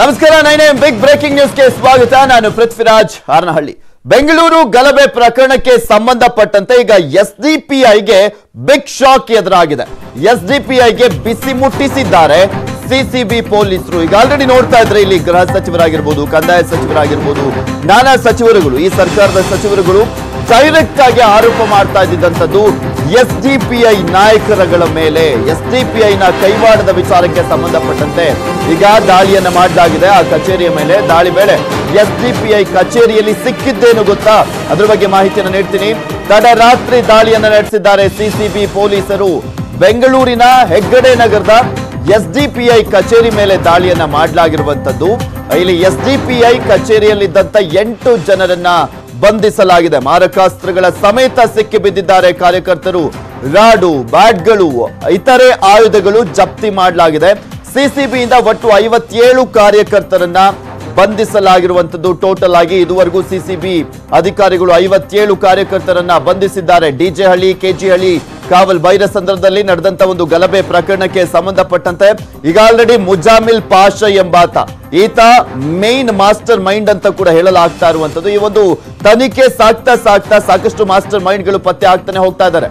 ನಮಸ್ಕಾರ nine M big breaking ನ್ಯೂಸ್ಗೆ ಸ್ವಾಗತ ನಾನು ಪೃಥ್ವಿರಾಜ್ ಹಾರನಹಳ್ಳಿ ಬೆಂಗಳೂರು ಗಲಭೆ ಪ್ರಕರಣಕ್ಕೆ ಸಂಬಂಧಪಟ್ಟಂತೆ ಈಗ ಎಸ್ ಡಿ ಪಿ ಐಗೆ ಬಿಗ್ ಶಾಕ್ ಎದುರಾಗಿದೆ ಎಸ್ ಡಿ ಪಿ ಐಗೆ ಬಿಸಿ ಮುಟ್ಟಿಸಿದ್ದಾರೆ ಸಿಸಿಬಿ ಪೊಲೀಸರು ಈಗ ಆಲ್ರೆಡಿ ನೋಡ್ತಾ ಇದ್ರೆ ಇಲ್ಲಿ ಗೃಹ ಸಚಿವರಾಗಿರ್ಬೋದು ಕಂದಾಯ ಸಚಿವರಾಗಿರ್ಬೋದು ನಾನಾ ಸಚಿವರುಗಳು ಈ ಸರ್ಕಾರದ ಸಚಿವರುಗಳು ಡೈರೆಕ್ಟ್ ಆಗಿ ಆರೋಪ ಮಾಡ್ತಾ ಇದ್ದಿದ್ದಂಥದ್ದು ಎಸ್ ಡಿ ಪಿ ಐ ನಾಯಕರುಗಳ ಮೇಲೆ ಎಸ್ ಡಿ ಪಿ ಐನ ಕೈವಾಡದ ವಿಚಾರಕ್ಕೆ ಸಂಬಂಧಪಟ್ಟಂತೆ ಈಗ ದಾಳಿಯನ್ನ ಮಾಡಲಾಗಿದೆ ಆ ಕಚೇರಿಯ ಮೇಲೆ ದಾಳಿ ವೇಳೆ ಎಸ್ ಡಿ ಪಿ ಐ ಕಚೇರಿಯಲ್ಲಿ ಸಿಕ್ಕಿದ್ದೇನು ಗೊತ್ತಾ ಅದ್ರ ಬಗ್ಗೆ ಮಾಹಿತಿಯನ್ನು ನೀಡ್ತೀನಿ ತಡರಾತ್ರಿ ದಾಳಿಯನ್ನ ನಡೆಸಿದ್ದಾರೆ ಸಿಸಿಬಿ ಪೊಲೀಸರು ಬೆಂಗಳೂರಿನ ಹೆಗ್ಗಡೆ ನಗರದ ಎಸ್ ಡಿ ಪಿ ಐ ಕಚೇರಿ ಮೇಲೆ ದಾಳಿಯನ್ನ ಮಾಡಲಾಗಿರುವಂತದ್ದು ಇಲ್ಲಿ ಎಸ್ ಡಿ ಪಿ ಐ ಕಚೇರಿಯಲ್ಲಿದ್ದಂತ ಎಂಟು ಜನರನ್ನ ಬಂಧಿಸಲಾಗಿದೆ ಮಾರಕಾಸ್ತ್ರಗಳ ಸಮೇತ ಸಿಕ್ಕಿ ಬಿದ್ದಿದ್ದಾರೆ ಕಾರ್ಯಕರ್ತರು ರಾಡು ಬ್ಯಾಟ್ಗಳು ಇತರೆ ಆಯುಧಗಳು ಜಪ್ತಿ ಮಾಡಲಾಗಿದೆ ಸಿಸಿಬಿಯಿಂದ ಒಟ್ಟು ಐವತ್ತೇಳು ಕಾರ್ಯಕರ್ತರನ್ನ ಬಂಧಿಸಲಾಗಿರುವಂತದ್ದು ಟೋಟಲ್ ಆಗಿ ಇದುವರೆಗೂ ಸಿಸಿಬಿ ಅಧಿಕಾರಿಗಳು ಐವತ್ತೇಳು ಕಾರ್ಯಕರ್ತರನ್ನ ಬಂಧಿಸಿದ್ದಾರೆ ಡಿಜೆ ಹಳ್ಳಿ ಕೆಜಿ ಹಳ್ಳಿ ಕಾವಲ್ ಬೈರ ಸಂದರ್ಭದಲ್ಲಿ ನಡೆದಂತ ಒಂದು ಗಲಭೆ ಪ್ರಕರಣಕ್ಕೆ ಸಂಬಂಧಪಟ್ಟಂತೆ ಈಗ ಆಲ್ರೆಡಿ ಮುಜಾಮಿಲ್ ಪಾಷ ಎಂಬಾತ ಈತ ಮೇನ್ ಮಾಸ್ಟರ್ ಮೈಂಡ್ ಅಂತ ಕೂಡ ಹೇಳಲಾಗ್ತಾ ಇರುವಂತದ್ದು ಈ ಒಂದು ತನಿಖೆ ಸಾಕ್ತಾ ಸಾಕ್ತಾ ಸಾಕಷ್ಟು ಮಾಸ್ಟರ್ ಮೈಂಡ್ಗಳು ಪತ್ತೆ ಆಗ್ತಾನೆ ಹೋಗ್ತಾ ಇದ್ದಾರೆ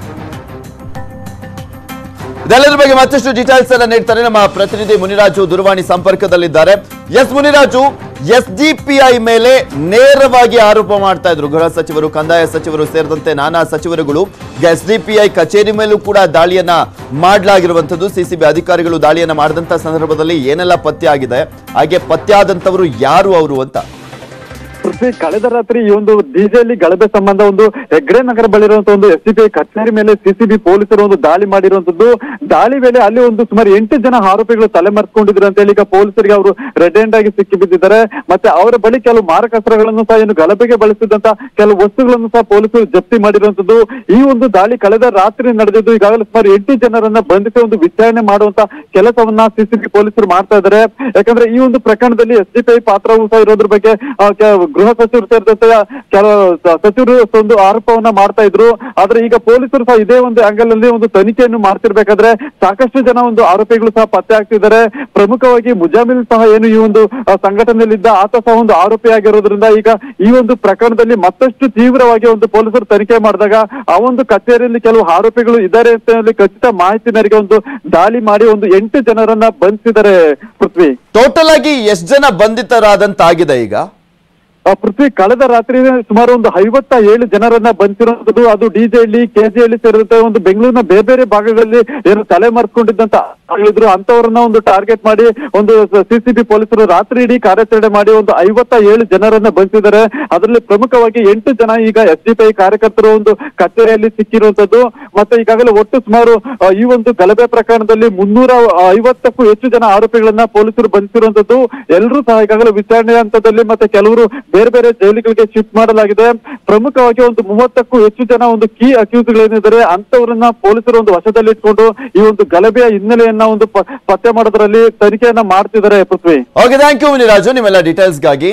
ಇದೆಲ್ಲರ ಬಗ್ಗೆ ಮತ್ತಷ್ಟು ಡೀಟೇಲ್ಸ್ ಅನ್ನ ನೀಡ್ತಾರೆ ನಮ್ಮ ಪ್ರತಿನಿಧಿ ಮುನಿರಾಜು ದೂರವಾಣಿ ಸಂಪರ್ಕದಲ್ಲಿದ್ದಾರೆ S Muniraju S D P I ಮೇಲೆ ನೇರವಾಗಿ ಆರೋಪ ಮಾಡ್ತಾ ಇದ್ರು ಗೃಹ ಸಚಿವರು ಕಂದಾಯ ಸಚಿವರು ಸೇರಿದಂತೆ ನಾನಾ ಸಚಿವರುಗಳು ಎಸ್ ಡಿ ಪಿ ಐ ಕಚೇರಿ ಮೇಲೂ ಕೂಡ ದಾಳಿಯನ್ನ ಮಾಡಲಾಗಿರುವಂತದ್ದು ಸಿಸಿಬಿ ಅಧಿಕಾರಿಗಳು ದಾಳಿಯನ್ನ ಮಾಡಿದಂತ ಸಂದರ್ಭದಲ್ಲಿ ಏನೆಲ್ಲ ಪತ್ತೆ ಆಗಿದೆ ಹಾಗೆ ಪತ್ತೆ ಆದಂತವರು ಯಾರು ಅವರು ಅಂತ ಪೃಥ್ವಿ ಕಳೆದ ರಾತ್ರಿ ಈ ಒಂದು ಡಿಜೆಯಲ್ಲಿ ಗಲಭೆ ಸಂಬಂಧ ಒಂದು ಹೆಗ್ಡೆ ನಗರ ಬಳಿ ಇರುವಂತಹ ಒಂದು ಎಸ್ ಸಿ ಕಚೇರಿ ಮೇಲೆ ಸಿಸಿಬಿ ಪೊಲೀಸರು ಒಂದು ದಾಳಿ ಮಾಡಿರುವಂತದ್ದು ದಾಳಿ ವೇಳೆ ಅಲ್ಲಿ ಒಂದು ಸುಮಾರು ಎಂಟು ಜನ ಆರೋಪಿಗಳು ತಲೆಮರೆಸಿಕೊಂಡಿದ್ರು ಅಂತ ಹೇಳಿ ಈಗ ಪೊಲೀಸರಿಗೆ ಅವರು ರೆಡ್ ಹ್ಯಾಂಡ್ ಆಗಿ ಸಿಕ್ಕಿ ಬಿದ್ದಿದ್ದಾರೆ ಮತ್ತೆ ಅವರ ಬಳಿ ಕೆಲವು ಮಾರಕಾಸ್ತ್ರಗಳನ್ನು ಸಹ ಏನು ಗಲಭೆಗೆ ಬಳಸಿದಂತ ಕೆಲವು ವಸ್ತುಗಳನ್ನು ಸಹ ಪೊಲೀಸರು ಜಪ್ತಿ ಮಾಡಿರುವಂತದ್ದು ಈ ಒಂದು ದಾಳಿ ಕಳೆದ ರಾತ್ರಿ ನಡೆದಿದ್ದು ಈಗಾಗಲೇ ಸುಮಾರು ಎಂಟು ಜನರನ್ನ ಬಂಧಿಸಿ ಒಂದು ವಿಚಾರಣೆ ಮಾಡುವಂತ ಕೆಲಸವನ್ನ ಸಿಸಿಬಿ ಪೊಲೀಸರು ಮಾಡ್ತಾ ಇದ್ದಾರೆ ಯಾಕಂದ್ರೆ ಈ ಒಂದು ಪ್ರಕರಣದಲ್ಲಿ ಎಸ್ ಡಿ ಪಿ ಐ ಪಾತ್ರವೂ ಸಹ ಇರೋದ್ರ ಬಗ್ಗೆ ಆ, ಕೆ- ಗೃಹ ಸಚಿವರು ಸೇರಿದಂತೆ ಕೆಲವು ಸ- ಸಚಿವರು ಒಂದು ಆರೋಪವನ್ನ ಮಾಡ್ತಾ ಇದ್ರು ಆದ್ರೆ ಈಗ ಪೊಲೀಸರು ಸಹ ಇದೇ ಒಂದು ಆಂಗಲ್ ಅಲ್ಲಿ ಒಂದು ತನಿಖೆಯನ್ನು ಮಾಡ್ತಿರ್ಬೇಕಾದ್ರೆ ಸಾಕಷ್ಟು ಜನ ಒಂದು ಆರೋಪಿಗಳು ಸಹ ಪತ್ತೆ ಆಗ್ತಿದ್ದಾರೆ ಪ್ರಮುಖವಾಗಿ ಮುಜಾಮಿಲ್ ಸಹ ಏನು ಈ ಒಂದು ಆ, ಸಂಘಟನೆಯಲ್ಲಿದ್ದ ಆತ ಸಹ ಒಂದು ಆರೋಪಿಯಾಗಿರೋದ್ರಿಂದ ಈಗ ಈ ಒಂದು ಪ್ರಕರಣದಲ್ಲಿ ಮತ್ತಷ್ಟು ತೀವ್ರವಾಗಿ ಒಂದು ಪೊಲೀಸರು ತನಿಖೆ ಮಾಡಿದಾಗ ಆ ಒಂದು ಕಚೇರಿಯಲ್ಲಿ ಕೆಲವು ಆರೋಪಿಗಳು ಇದ್ದಾರೆ ಅಂತ ಹೇಳಿ ಖಚಿತ ಮಾಹಿತಿ ಮೇರೆಗೆ ಒಂದು ದಾಳಿ ಮಾಡಿ ಒಂದು ಎಂಟು ಜನರನ್ನ ಬಂಧಿಸಿದ್ದಾರೆ ಪೃಥ್ವಿ ಟೋಟಲ್ ಆಗಿ ಎಷ್ಟು ಜನ ಬಂಧಿತರಾದಂತಾಗಿದೆ ಈಗ ಆ ಪೃಥ್ವಿ ಕಳೆದ ರಾತ್ರಿ ಸುಮಾರು ಒಂದು ಐವತ್ತ ಏಳು ಜನರನ್ನ ಬಂಧಿಸಿರುವಂತದ್ದು ಅದು ಡಿಜೆಯಲ್ಲಿ ಕೆಜಿಯಲ್ಲಿ ಸೇರಿದಂತೆ ಒಂದು ಬೆಂಗಳೂರಿನ ಬೇರೆ ಬೇರೆ ಭಾಗಗಳಲ್ಲಿ ಏನು ತಲೆ ಮರೆಸ್ಕೊಂಡಿದ್ದಂತ ಇದ್ರು ಅಂತವರನ್ನ ಒಂದು ಟಾರ್ಗೆಟ್ ಮಾಡಿ ಒಂದು ಸಿಸಿಬಿ ಪೊಲೀಸರು ರಾತ್ರಿ ಇಡೀ ಕಾರ್ಯಾಚರಣೆ ಮಾಡಿ ಒಂದು ಐವತ್ತ ಏಳು ಜನರನ್ನ ಬಂಧಿಸಿದ್ದಾರೆ ಅದರಲ್ಲಿ ಪ್ರಮುಖವಾಗಿ ಎಂಟು ಜನ ಈಗ ಎಸ್ ಡಿ ಪಿ ಕಾರ್ಯಕರ್ತರು ಒಂದು ಕಚೇರಿಯಲ್ಲಿ ಸಿಕ್ಕಿರುವಂತದ್ದು ಮತ್ತೆ ಈಗಾಗಲೇ ಒಟ್ಟು ಸುಮಾರು ಆ, ಈ ಒಂದು ಗಲಭೆ ಪ್ರಕರಣದಲ್ಲಿ ಮುನ್ನೂರ ಐವತ್ತಕ್ಕೂ ಹೆಚ್ಚು ಜನ ಆರೋಪಿಗಳನ್ನ ಪೊಲೀಸರು ಬಂಧಿಸಿರುವಂತದ್ದು ಎಲ್ಲರೂ ಸಹ ಈಗಾಗಲೇ ವಿಚಾರಣೆ ಹಂತದಲ್ಲಿ ಮತ್ತೆ ಕೆಲವರು ಬೇರೆ ಬೇರೆ ಜೈಲುಗಳಿಗೆ ಶಿಫ್ಟ್ ಮಾಡಲಾಗಿದೆ ಪ್ರಮುಖವಾಗಿ ಒಂದು ಮೂವತ್ತಕ್ಕೂ ಹೆಚ್ಚು ಜನ ಒಂದು ಕೀ ಅಕ್ಯೂಸ್ಗಳೇನಿದ್ದಾರೆ ಅಂತವರನ್ನ ಪೊಲೀಸರು ಒಂದು ವಶದಲ್ಲಿ ಇಟ್ಕೊಂಡು ಈ ಒಂದು ಗಲಭೆಯ ಹಿನ್ನೆಲೆಯನ್ನ ಒಂದು ಪ- ಪತ್ತೆ ಮಾಡೋದ್ರಲ್ಲಿ ತನಿಖೆಯನ್ನ ಮಾಡ್ತಿದ್ದಾರೆ Prithvi okay thank you Muniraju ನಿಮ್ಮೆಲ್ಲ ಡೀಟೇಲ್ಸ್ಗಾಗಿ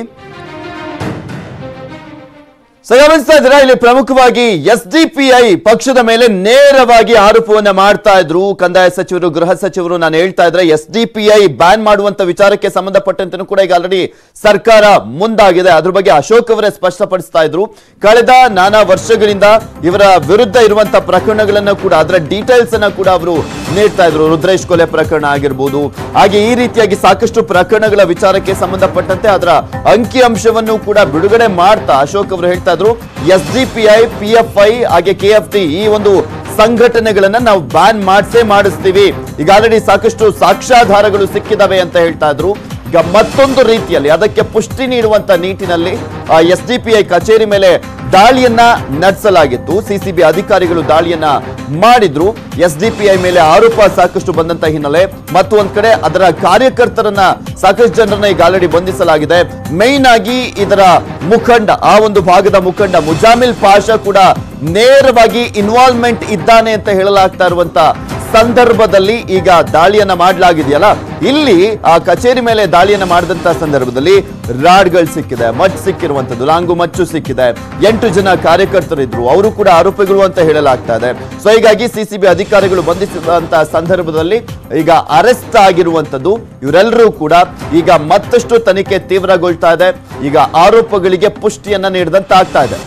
ಸೊ ಗಮನಿಸ್ತಾ ಇದ್ದೀರಾ ಇಲ್ಲಿ ಪ್ರಮುಖವಾಗಿ ಎಸ್ ಡಿ ಪಿ ಐ ಪಕ್ಷದ ಮೇಲೆ ನೇರವಾಗಿ ಆರೋಪವನ್ನ ಮಾಡ್ತಾ ಇದ್ರು ಕಂದಾಯ ಸಚಿವರು ಗೃಹ ಸಚಿವರು ನಾನು ಹೇಳ್ತಾ ಇದ್ರೆ S D P I ban ಮಾಡುವಂತ ವಿಚಾರಕ್ಕೆ ಸಂಬಂಧಪಟ್ಟಂತೆ ಕೂಡ ಈಗ ಆಲ್ರೆಡಿ ಸರ್ಕಾರ ಮುಂದಾಗಿದೆ ಅದ್ರ ಬಗ್ಗೆ ಅಶೋಕ್ ಅವರೇ ಸ್ಪಷ್ಟಪಡಿಸ್ತಾ ಇದ್ರು ಕಳೆದ ನಾನಾ ವರ್ಷಗಳಿಂದ ಇವರ ವಿರುದ್ಧ ಇರುವಂತ ಪ್ರಕರಣಗಳನ್ನ ಕೂಡ ಅದರ ಡೀಟೇಲ್ಸ್ ಅನ್ನ ಕೂಡ ಅವರು ನೀಡ್ತಾ ಇದ್ರು ರುದ್ರೇಶ್ ಕೊಲೆ ಪ್ರಕರಣ ಆಗಿರ್ಬೋದು ಹಾಗೆ ಈ ರೀತಿಯಾಗಿ ಸಾಕಷ್ಟು ಪ್ರಕರಣಗಳ ವಿಚಾರಕ್ಕೆ ಸಂಬಂಧಪಟ್ಟಂತೆ ಅದರ ಅಂಕಿ ಅಂಶವನ್ನು ಕೂಡ ಬಿಡುಗಡೆ ಮಾಡ್ತಾ ಅಶೋಕ್ ಅವರು ಹೇಳ್ತಾ ಇದ್ರು S D P I P F I ಹಾಗೆ ಕೆ ಎಫ್ ಟಿ ಈ ಒಂದು ಸಂಘಟನೆಗಳನ್ನ ನಾವು ಬ್ಯಾನ್ ಮಾಡಿಸೇ ಮಾಡಿಸ್ತೀವಿ ಈಗ ಆಲ್ರೆಡಿ ಸಾಕಷ್ಟು ಸಾಕ್ಷ್ಯಾಧಾರಗಳು ಸಿಕ್ಕಿದಾವೆ ಅಂತ ಹೇಳ್ತಾ ಇದ್ರು ಈಗ ಮತ್ತೊಂದು ರೀತಿಯಲ್ಲಿ ಅದಕ್ಕೆ ಪುಷ್ಟಿ ನೀಡುವಂತ ನಿಟ್ಟಿನಲ್ಲಿ ಎಸ್ ಡಿ ಪಿ ಐ ಕಚೇರಿ ಮೇಲೆ ದಾಳಿಯನ್ನ ನಡೆಸಲಾಗಿತ್ತು ಸಿಸಿಬಿ ಅಧಿಕಾರಿಗಳು ದಾಳಿಯನ್ನ ಮಾಡಿದ್ರು ಎಸ್ ಡಿ ಪಿ ಐ ಮೇಲೆ ಆರೋಪ ಸಾಕಷ್ಟು ಬಂದಂತ ಹಿನ್ನೆಲೆ ಮತ್ತು ಒಂದ್ ಕಡೆ ಅದರ ಕಾರ್ಯಕರ್ತರನ್ನ ಸಾಕಷ್ಟು ಜನರನ್ನ ಈಗ ಆಲ್ರೆಡಿ ಬಂಧಿಸಲಾಗಿದೆ ಮೈನ್ ಆಗಿ ಇದರ ಮುಖಂಡ ಆ ಒಂದು ಭಾಗದ ಮುಖಂಡ ಮುಜಾಮಿಲ್ ಪಾಷಾ ಕೂಡ ನೇರವಾಗಿ ಇನ್ವಾಲ್ವ್ಮೆಂಟ್ ಇದ್ದಾನೆ ಅಂತ ಹೇಳಲಾಗ್ತಾ ಇರುವಂತ ಸಂದರ್ಭದಲ್ಲಿ ಈಗ ದಾಳಿಯನ್ನ ಮಾಡಲಾಗಿದೆಯಲ್ಲ ಇಲ್ಲಿ ಆ ಕಚೇರಿ ಮೇಲೆ ದಾಳಿಯನ್ನ ಮಾಡಿದಂತ ಸಂದರ್ಭದಲ್ಲಿ ರಾಡ್ಗಳು ಸಿಕ್ಕಿದೆ ಮಚ್ಚು ಸಿಕ್ಕಿರುವಂತದ್ದು ಲಾಂಗು ಮಚ್ಚು ಸಿಕ್ಕಿದೆ ಎಂಟು ಜನ ಕಾರ್ಯಕರ್ತರಿದ್ರು ಅವರು ಕೂಡ ಆರೋಪಿಗಳು ಅಂತ ಹೇಳಲಾಗ್ತಾ ಇದೆ ಸೊ ಹೀಗಾಗಿ ಸಿಸಿಬಿ ಅಧಿಕಾರಿಗಳು ಬಂಧಿಸಿದಂತ ಸಂದರ್ಭದಲ್ಲಿ ಈಗ ಅರೆಸ್ಟ್ ಆಗಿರುವಂತದ್ದು ಇವರೆಲ್ಲರೂ ಕೂಡ ಈಗ ಮತ್ತಷ್ಟು ತನಿಖೆ ತೀವ್ರಗೊಳ್ತಾ ಇದೆ ಈಗ ಆರೋಪಗಳಿಗೆ ಪುಷ್ಟಿಯನ್ನ ನೀಡಿದಂತಾಗ್ತಾ ಇದೆ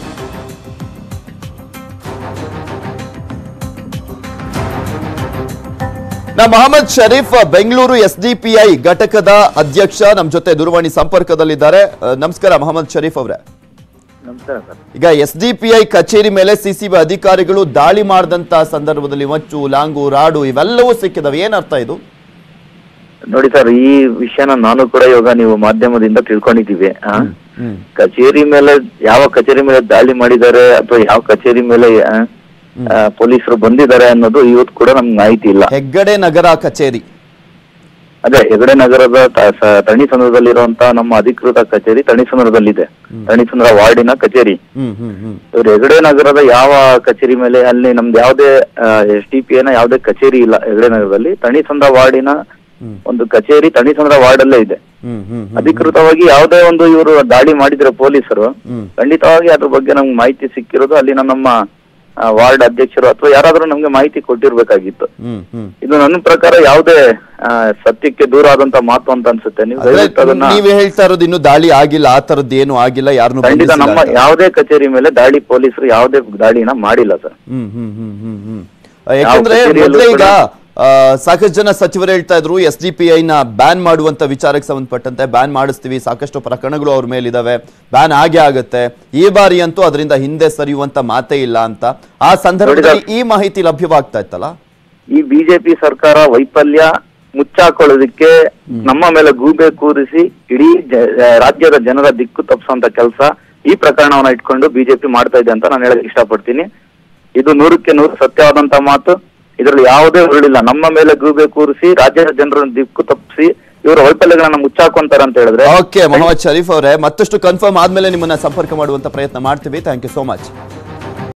ನಾ Mohammed Sharif Bengaluru S D P I ಘಟಕದ ಅಧ್ಯಕ್ಷ ನಮ್ಮ ಜೊತೆ ದೂರವಾಣಿ ಸಂಪರ್ಕದಲ್ಲಿದ್ದಾರೆ ಅಹ್, ನಮಸ್ಕಾರ ಮೊಹಮ್ಮದ್ ಶರೀಫ್ ಅವರೇ ನಮಸ್ಕಾರ ಸರ್ ಈಗ ಎಸ್ ಡಿ ಪಿ ಐ ಕಚೇರಿ ಮೇಲೆ ಸಿಸಿಬಿ ಅಧಿಕಾರಿಗಳು ದಾಳಿ ಮಾಡಿದಂತ ಸಂದರ್ಭದಲ್ಲಿ ಮಚ್ಚು ಲಾಂಗು ರಾಡು ಇವೆಲ್ಲವೂ ಸಿಕ್ಕಿದವೆ ಏನರ್ಥ ಇದು ನೋಡಿ ಸರ್ ಈ ವಿಷಯನ ನಾನು ಕೂಡ ಇವಾಗ ನೀವು ಮಾಧ್ಯಮದಿಂದ ತಿಳ್ಕೊಂಡಿದ್ದೀವಿ ಆ? ಹ್ಮ್ ಕಚೇರಿ ಮೇಲೆ ಯಾವ ಕಚೇರಿ ಮೇಲೆ ದಾಳಿ ಮಾಡಿದ್ದಾರೆ ಅಥವಾ ಯಾವ ಕಚೇರಿ ಮೇಲೆ ಆ, ಆ, ಪೊಲೀಸರು ಬಂದಿದ್ದಾರೆ ಅನ್ನೋದು ಇವತ್ತು ಕೂಡ ನಮ್ಗೆ ಮಾಹಿತಿ ಇಲ್ಲ ಹೆಗ್ಗಡೆ ನಗರ ಕಚೇರಿ ಅದೇ ಹೆಗಡೆ ನಗರದ ತ- ಸ- ತಣಿಸಂದ್ರದಲ್ಲಿರುವಂತ ನಮ್ಮ ಅಧಿಕೃತ ಕಚೇರಿ ತಣಿಸಂದ್ರದಲ್ಲಿದೆ ತಣಿಸಂದ್ರ ವಾರ್ಡಿನ ಕಚೇರಿ ಹ್ಮ್ ಹ್ಮ್ ಹ್ಮ್ ಇವ್ರು ಹೆಗಡೆ ನಗರದ ಯಾವ ಕಚೇರಿ ಮೇಲೆ ಅಲ್ಲಿ ನಮ್ದು ಯಾವುದೇ ಎಸ್ ಟಿ ಪಿ ನ ಯಾವುದೇ ಕಚೇರಿ ಇಲ್ಲ ಹೆಗಡೆ ನಗರದಲ್ಲಿ ತಣಿಸಂದ್ರ ವಾರ್ಡಿನ ಒಂದು ಕಚೇರಿ ತಣಿಸಂದ್ರ ವಾರ್ಡ್ ಅಲ್ಲೇ ಇದೆ ಹ್ಮ್ ಹ್ಮ್ ಹ್ಮ್ ಅಧಿಕೃತವಾಗಿ ಯಾವುದೇ ಒಂದು ಇವರು ದಾಳಿ ಮಾಡಿದ್ರೆ ಪೊಲೀಸರು ಹ್ಮ್. ಖಂಡಿತವಾಗಿ ಅದ್ರ ಬಗ್ಗೆ ನಮ್ಗೆ ಮಾಹಿತಿ ಸಿಕ್ಕಿರೋದು ಅಲ್ಲಿನ ನಮ್ಮ ಆ, ವಾರ್ಡ್ ಅಧ್ಯಕ್ಷರು ಅಥವಾ ಯಾರಾದ್ರೂ ನಮ್ಗೆ ಮಾಹಿತಿ ಕೊಟ್ಟಿರ್ಬೇಕಾಗಿತ್ತು ಹ್ಮ್ ಹ್ಮ್ ಇದು ನನ್ನ ಪ್ರಕಾರ ಯಾವುದೇ ಆ, ಸತ್ಯಕ್ಕೆ ದೂರ ಆದಂತ ಮಾತು ಅಂತ ಅನ್ಸುತ್ತೆ ನೀವು ಅಂದ್ರೆ ದಯವಿಟ್ಟು ಅದನ್ನ ನೀವೇ ಹೇಳ್ತಾ ಇರೋದು ಇನ್ನು ದಾಳಿ ಆಗಿಲ್ಲ ಆ ತರದ್ದು ಏನು ಆಗಿಲ್ಲ ಯಾರನ್ನು ಖಂಡಿತ ನಮ್ಮ ಯಾವುದೇ ಕಚೇರಿ ಮೇಲೆ ದಾಳಿ ಪೊಲೀಸರು ಯಾವುದೇ ದಾಳಿನ ಮಾಡಿಲ್ಲ ಸರ್ ಹ್ಮ್ ಹ್ಮ್ ಹ್ಮ್ ಹ್ಮ್ ಹ್ಮ್ ಆ, ಯಾಕಂದ್ರೆ ಕಚೇರಿಯಲ್ಲೂ ಮೊದ್ಲೇ ಈಗ ಕೂಡ- ಆ, ಸಾಕಷ್ಟು ಜನ ಸಚಿವರು ಹೇಳ್ತಾ ಇದ್ರು ಎಸ್ ಡಿ ಪಿ ಐನ ಬ್ಯಾನ್ ಮಾಡುವಂತ ವಿಚಾರಕ್ಕೆ ಸಂಬಂಧಪಟ್ಟಂತೆ ಬ್ಯಾನ್ ಮಾಡಿಸ್ತೀವಿ ಸಾಕಷ್ಟು ಪ್ರಕರಣಗಳು ಅವ್ರ ಮೇಲಿದಾವೆ ಬ್ಯಾನ್ ಆಗೇ ಆಗುತ್ತೆ ಈ ಬಾರಿ ಅಂತೂ ಅದರಿಂದ ಹಿಂದೆ ಸರಿಯುವಂತ ಮಾತೇ ಇಲ್ಲ ಅಂತ ಆ ಸಂದರ್ಭದಲ್ಲಿ ಈ ಮಾಹಿತಿ ಲಭ್ಯವಾಗ್ತಾ ಇತ್ತಲ್ಲ ಈ ಬಿಜೆಪಿ ಸರ್ಕಾರ ವೈಫಲ್ಯ ಮುಚ್ಚಾಕೊಳ್ಳೋದಕ್ಕೆ ನಮ್ಮ ಮೇಲೆ ಗೂಬೆ ಕೂರಿಸಿ ಇಡೀ ಜ- ರಾಜ್ಯದ ಜನರ ದಿಕ್ಕು ತಪ್ಪಿಸುವಂತ ಕೆಲಸ ಈ ಪ್ರಕರಣವನ್ನ ಇಟ್ಕೊಂಡು ಬಿಜೆಪಿ ಮಾಡ್ತಾ ಇದೆ ಅಂತ ನಾನು ಹೇಳಕ್ ಇಷ್ಟಪಡ್ತೀನಿ ಇದು ನೂರಕ್ಕೆ ನೂರು ಸತ್ಯವಾದಂತ ಮಾತು ಇದರಲ್ಲಿ ಯಾವುದೇ ಉರುಳಿಲ್ಲ ನಮ್ಮ ಮೇಲೆ ಗೂಬೆ ಕೂರಿಸಿ ರಾಜ್ಯದ ಜನರನ್ನು ದಿಕ್ಕು ತಪ್ಪಿಸಿ ಇವರ ವೈಫಲ್ಯಗಳನ್ನ ಮುಚ್ಚಾಕೊಂತಾರೆ ಅಂತ ಹೇಳಿದ್ರೆ ಓಕೆ ಮೊಹಮ್ಮದ್ ಶರೀಫ್ ಅವರೇ ಮತ್ತಷ್ಟು ಕನ್ಫರ್ಮ್ ಆದ್ಮೇಲೆ ನಿಮ್ಮನ್ನ ಸಂಪರ್ಕ ಮಾಡುವಂತ ಪ್ರಯತ್ನ ಮಾಡ್ತೀವಿ ಥ್ಯಾಂಕ್ ಯು ಸೋ ಮಚ್